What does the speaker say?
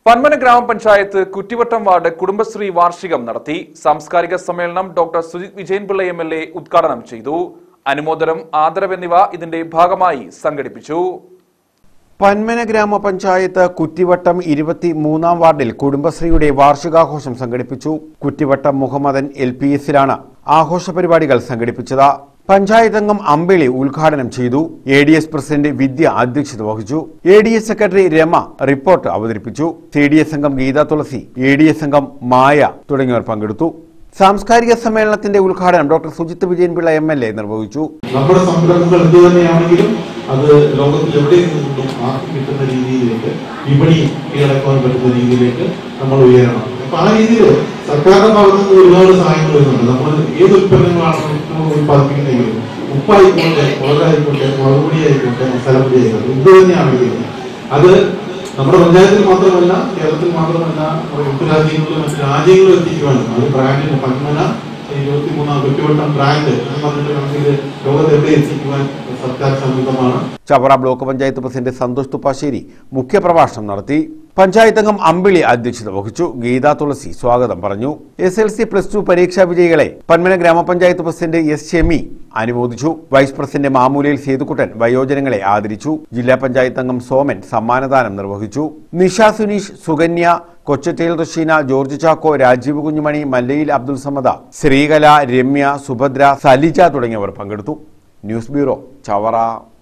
പന്മന ഗ്രാമപഞ്ചായത്ത് കുറ്റിവട്ടം വാർഡ് കുടുംബശ്രീ വാർഷികം നടത്തി സാംസ്കാരിക സമ്മേളനം doctor Sujith Vijayanpillai M L A ഉദ്ഘാടനം ചെയ്തു അനുമോദനം ആദരവ് എന്നിവ ഇതിന്റെ ഭാഗമായി സംഘടിപ്പിച്ചു പന്മന ഗ്രാമപഞ്ചായത്ത് കുറ്റിവട്ടം ഇരുപത്തി മൂന്നാം വാർഡിൽ കുടുംബശ്രീയുടെ വാർഷികാഘോഷം സംഘടിപ്പിച്ചു കുറ്റിവട്ടം മുഹമ്മദൻ എൽ പി എസിലാണ് ആഘോഷ പരിപാടികൾ സംഘടിപ്പിച്ചത് പഞ്ചായത്ത് അംഗം അമ്പിളി ഉദ്ഘാടനം ചെയ്തു A D S president Vidya അധ്യക്ഷത വഹിച്ചു A D S secretary Rama report അവതരിപ്പിച്ചു സി ഡി എസ് അംഗം Geetha Thulasi A D S അംഗം മായ തുടങ്ങിയവർ പങ്കെടുത്തു സാംസ്കാരിക സമ്മേളനത്തിന്റെ ഉദ്ഘാടനം doctor Sujith Vijayanpillai M L A നിർവഹിച്ചു നമ്മുടെ സംരംഭങ്ങൾ എന്ത് തന്നെയാണെങ്കിലും അത് ലോകത്തിൽ എവിടെ നിന്നും ആർക്കും കിട്ടുന്ന രീതിയിലേക്ക് വിപണി കീഴടക്കാൻ പറ്റുന്ന രീതിയിലേക്ക് നമ്മൾ ഉയരണം അപ്പൊ ആ രീതിയിൽ സർക്കാരിന്റെ ഭാഗത്ത് നിന്ന് ഒരുപാട് സഹായങ്ങൾ വരുന്നുണ്ട് നമ്മൾ ഏത് ഉൽപ്പന്നങ്ങളാണ് നമ്മൾ ഉത്പാദിപ്പിക്കുന്നെങ്കിലും ഉപ്പായിക്കോട്ടെ മുളകായിക്കോട്ടെ മുളക് പൊടി ആയിക്കോട്ടെ മസാലപ്പൊടി ആയിക്കോട്ടെ എന്ത് തന്നെയാണെങ്കിലും അത് നമ്മുടെ പഞ്ചായത്തിൽ മാത്രമല്ല കേരളത്തിൽ മാത്രമല്ല നമ്മുടെ മറ്റു രാജ്യങ്ങളിലും മറ്റു രാജ്യങ്ങളിലും എത്തിക്കുവാനും അത് ബ്രാൻഡിന് പന്മന ഇരുപത്തിമൂന്നാം കുറ്റിവട്ടം ബ്രാൻഡ് എന്ന് പറഞ്ഞിട്ട് നമുക്ക് ലോകത്ത് എവിടെ എത്തിക്കുവാൻ സർക്കാർ സന്നദ്ധമാണ് ചവറ ബ്ലോക്ക് പഞ്ചായത്ത് പ്രസിഡന്റ് സന്തോഷ് തുപ്പാശ്ശേരി മുഖ്യപ്രഭാഷണം നടത്തി പഞ്ചായത്ത് അംഗം അമ്പിളി അധ്യക്ഷത വഹിച്ചു ഗീതാ തുളസി സ്വാഗതം പറഞ്ഞു S L C plus two പരീക്ഷാ വിജയികളെ പന്മന ഗ്രാമപഞ്ചായത്ത് പ്രസിഡന്റ് എസ് ഷെമി അനുമോദിച്ചു വൈസ് പ്രസിഡന്റ് മാമൂലയിൽ സേതുക്കുട്ടൻ വയോജനങ്ങളെ ആദരിച്ചു ജില്ലാ പഞ്ചായത്ത് അംഗം സോമൻ സമ്മാനദാനം നിർവഹിച്ചു നിഷ സുനീഷ് സുകന്യ കൊച്ചറ്റയിൽ റഷീന ജോർജ് ചാക്കോ രാജീവ് കുഞ്ഞുമണി മല്ലയിൽ അബ്ദുൽ സമദ ശ്രീകല രമ്യ സുഭദ്ര സലിജ തുടങ്ങിയവർ പങ്കെടുത്തു ന്യൂസ് ബ്യൂറോ ചവറ